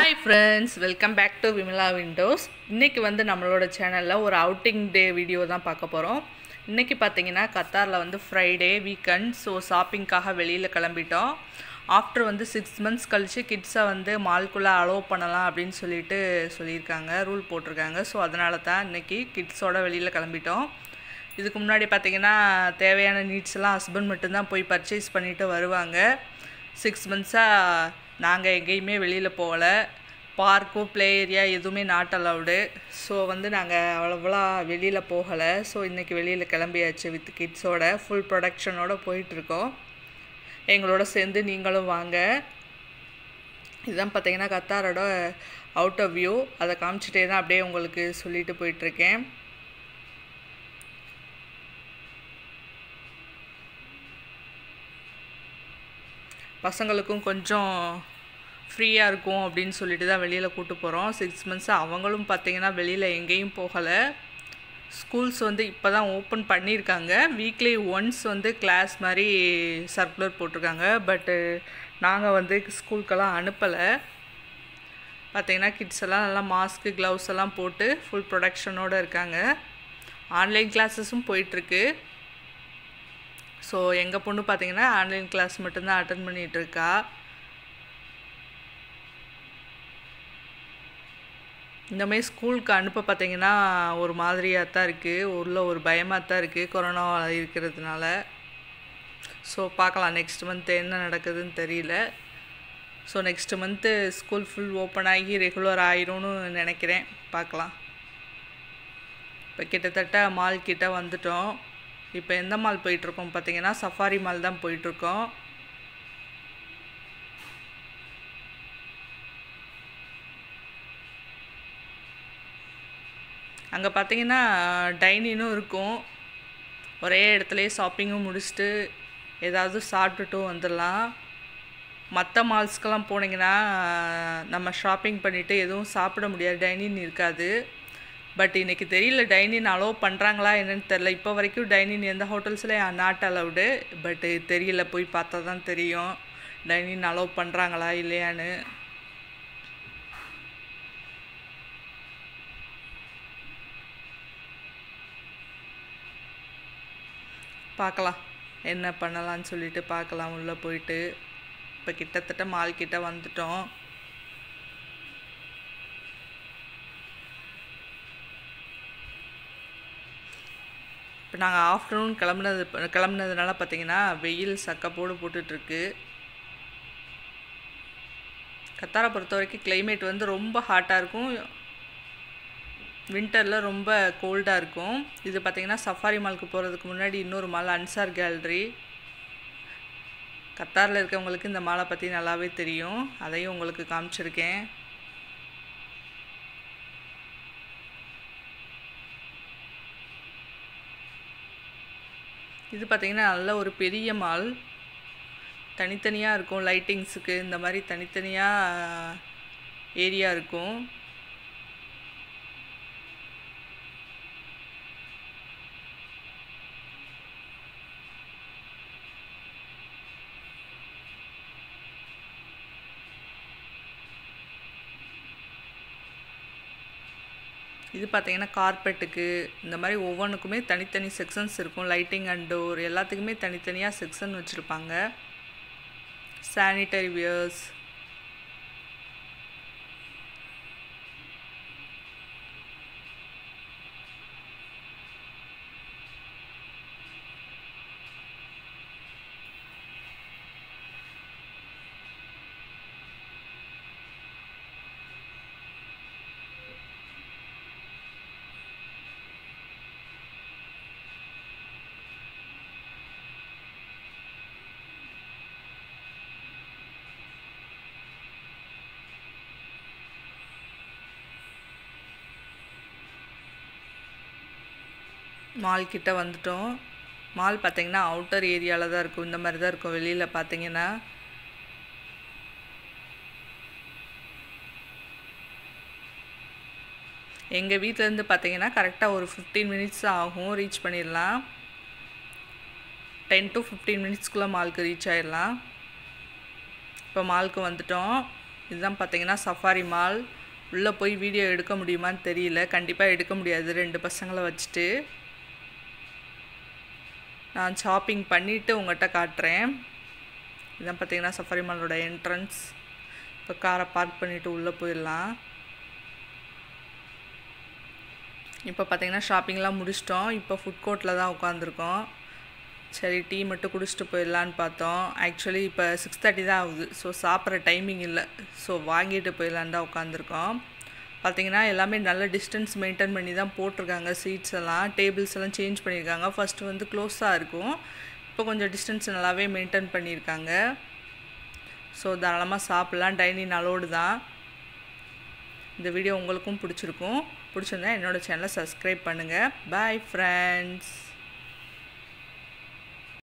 hi friends welcome back to Vimala windows இன்றைக்கி வந்து நம்மளோட சேனலில் ஒரு அவுட்டிங் டே வீடியோ தான் பார்க்க போகிறோம் இன்றைக்கி பார்த்தீங்கன்னா கத்தாரில் வந்து ஃப்ரைடே வீக்கெண்ட் ஸோ ஷாப்பிங்க்காக வெளியில் கிளம்பிட்டோம் ஆஃப்டர் வந்து சிக்ஸ் மந்த்ஸ் கழித்து கிட்ஸை வந்து மால்குள்ளே அலோவ் பண்ணலாம் அப்படின்னு சொல்லிட்டு சொல்லியிருக்காங்க ரூல் போட்டிருக்காங்க ஸோ அதனால தான் இன்றைக்கி கிட்ஸோட வெளியில் கிளம்பிட்டோம் இதுக்கு முன்னாடி பார்த்தீங்கன்னா தேவையான நீட்ஸ்லாம் ஹஸ்பண்ட் மட்டும்தான் போய் பர்ச்சேஸ் பண்ணிட்டு வருவாங்க சிக்ஸ் மந்த்ஸாக நாங்கள் எங்கேயுமே வெளியில் போகல பார்க்கும் ப்ளே ஏரியா எதுவுமே நாட் அலவுடு ஸோ வந்து நாங்கள் அவ்வளோவா வெளியில் போகலை ஸோ இன்றைக்கி வெளியில் கிளம்பியாச்சு வித் கிட்ஸோட ஃபுல் ப்ரொடக்ஷனோட போயிட்டுருக்கோம் எங்களோட சேர்ந்து நீங்களும் வாங்க இதுதான் பார்த்தீங்கன்னா கத்தாரோட அவுட் ஆஃப் வியூ அதை காமிச்சிட்டே தான் அப்படியே உங்களுக்கு சொல்லிட்டு போயிட்டுருக்கேன் பசங்களுக்கும் கொஞ்சம் ஃப்ரீயாக இருக்கும் அப்படின்னு சொல்லிட்டு தான் வெளியில் கூட்டு போகிறோம் சிக்ஸ் மந்த்ஸ் அவங்களும் பார்த்தீங்கன்னா வெளியில் எங்கேயும் போகலை ஸ்கூல்ஸ் வந்து இப்போ தான் ஓப்பன் பண்ணியிருக்காங்க வீக்லி ஒன்ஸ் வந்து கிளாஸ் மாதிரி சர்க்குலர் போட்டிருக்காங்க பட்டு நாங்கள் வந்து ஸ்கூலுக்கெல்லாம் அனுப்பலை பார்த்தீங்கன்னா கிட்ஸ் எல்லாம் நல்லா மாஸ்க்கு க்ளவுஸ் எல்லாம் போட்டு ஃபுல் ப்ரொடக்ஷனோடு இருக்காங்க ஆன்லைன் கிளாஸஸும் போயிட்டுருக்கு ஸோ எங்கள் பொண்ணு பார்த்தீங்கன்னா ஆன்லைன் கிளாஸ் மட்டும்தான் அட்டன் பண்ணிகிட்ருக்கா இந்தமாரி ஸ்கூலுக்கு அனுப்ப பார்த்தீங்கன்னா ஒரு மாதிரியாக தான் இருக்குது உள்ள ஒரு பயமாக தான் இருக்குது கொரோனா இருக்கிறதுனால ஸோ பார்க்கலாம் நெக்ஸ்ட் மந்த் என்ன நடக்குதுன்னு தெரியல so next month school full open ஆகி ரெகுலர் ஆயிரும்னு நினைக்கிறேன் பார்க்கலாம் இப்போ கிட்டத்தட்ட மால் கிட்ட வந்துட்டோம் இப்போ எந்த மால் போயிட்டுருக்கோம் பார்த்தீங்கன்னா சஃபாரி மால் தான் போயிட்டுருக்கோம் அங்கே பார்த்தீங்கன்னா டைனிங்கும் இருக்கும் ஒரே இடத்துலையே ஷாப்பிங்கும் முடிச்சுட்டு ஏதாவது சாப்பிட்டுட்டும் வந்துடலாம் மற்ற மால்ஸ்க்கெல்லாம் போனீங்கன்னா நம்ம ஷாப்பிங் பண்ணிவிட்டு எதுவும் சாப்பிட முடியாது டைனிங் இருக்காது பட் இன்றைக்கி தெரியல டைனிங் அலோவ் பண்ணுறாங்களா என்னன்னு தெரில இப்போ வரைக்கும் டைனிங் எந்த ஹோட்டல்ஸ்லேயும் நாட் அலவுடு பட்டு தெரியல போய் பார்த்தா தான் தெரியும் டைனிங் அலோவ் பண்ணுறாங்களா இல்லையான்னு பார்க்கலாம் என்ன பண்ணலான்னு சொல்லிட்டு பார்க்கலாம் உள்ளே போயிட்டு இப்போ கிட்டத்தட்ட மால் கிட்ட வந்துட்டோம் இப்போ நாங்கள் ஆஃப்டர்நூன் கிளம்புனது கிளம்புனதுனால பார்த்தீங்கன்னா வெயில் சக்கப்போடு போட்டுட்ருக்கு கத்தாரை பொறுத்த வரைக்கும் கிளைமேட் வந்து ரொம்ப ஹாட்டாக இருக்கும் வின்டரில் ரொம்ப கோல்டாக இருக்கும் இது பார்த்திங்கன்னா சஃபாரி மாலுக்கு போகிறதுக்கு முன்னாடி இன்னொரு மால் அன்சார் கேலரி கத்தாரில் இருக்கவங்களுக்கு இந்த மாலை பற்றி நல்லாவே தெரியும் அதையும் உங்களுக்கு காமிச்சிருக்கேன் இது பார்த்திங்கன்னா நல்ல ஒரு பெரிய மால் தனித்தனியாக இருக்கும் லைட்டிங்ஸுக்கு இந்த மாதிரி தனித்தனியாக ஏரியா இருக்கும் இது பார்த்தீங்கன்னா கார்பெட்டுக்கு இந்த மாதிரி ஒவ்வொன்றுக்குமே தனித்தனி செக்ஷன்ஸ் இருக்கும் லைட்டிங் அண்ட் டோர் எல்லாத்துக்குமே தனித்தனியாக செக்ஷன் வச்சுருப்பாங்க சானிட்டரி வியர்ஸ் மால் கிட்ட வந்துட்டோம் மால் பார்த்தீங்கன்னா அவுட்டர் ஏரியாவில் தான் இருக்கும் இந்த மாதிரி தான் இருக்கும் வெளியில் பார்த்தீங்கன்னா எங்கள் வீட்டிலேருந்து பார்த்தீங்கன்னா கரெக்டாக ஒரு ஃபிஃப்டீன் மினிட்ஸ் ஆகும் ரீச் பண்ணிடலாம் டென் டு ஃபிஃப்டீன் மினிட்ஸ்க்குள்ளே மாலுக்கு ரீச் ஆயிடலாம் இப்போ மாலுக்கு வந்துட்டோம் இதுதான் பார்த்தீங்கன்னா சஃபாரி மால் உள்ளே போய் வீடியோ எடுக்க முடியுமான்னு தெரியல கண்டிப்பாக எடுக்க முடியாது ரெண்டு பசங்களை வச்சுட்டு நான் ஷாப்பிங் பண்ணிவிட்டு உங்கள்கிட்ட காட்டுறேன் இதான் பார்த்தீங்கன்னா சஃபாரி மாலோட என்ட்ரன்ஸ் இப்போ காரை பார்க் பண்ணிவிட்டு உள்ளே போயிடலாம் இப்போ பார்த்தீங்கன்னா ஷாப்பிங்லாம் முடிச்சிட்டோம் இப்போ ஃபுட் கோர்ட்டில் தான் உட்காந்துருக்கோம் சரி டீ மட்டும் குடிச்சிட்டு போயிடலான்னு பார்த்தோம் ஆக்சுவலி இப்போ சிக்ஸ் தேர்ட்டி தான் ஆகுது ஸோ சாப்பிட்ற டைமிங் இல்லை ஸோ வாங்கிட்டு போயிடலான்னு தான் உட்காந்துருக்கோம் பார்த்தீங்கன்னா எல்லாமே நல்ல டிஸ்டன்ஸ் மெயின்டைன் பண்ணி தான் போட்டிருக்காங்க சீட்ஸ் எல்லாம் டேபிள்ஸ் எல்லாம் சேஞ்ச் பண்ணியிருக்காங்க ஃபஸ்ட்டு வந்து க்ளோஸாக இருக்கும் இப்போ கொஞ்சம் டிஸ்டன்ஸ் நல்லாவே மெயின்டைன் பண்ணியிருக்காங்க ஸோ தாராளமாக சாப்பிட்லாம் டைனிங் அலோடு தான் இந்த வீடியோ உங்களுக்கும் பிடிச்சிருக்கும் பிடிச்சிருந்தா என்னோடய சேனலை சப்ஸ்கிரைப் பண்ணுங்கள் பாய் ஃப்ரெண்ட்ஸ்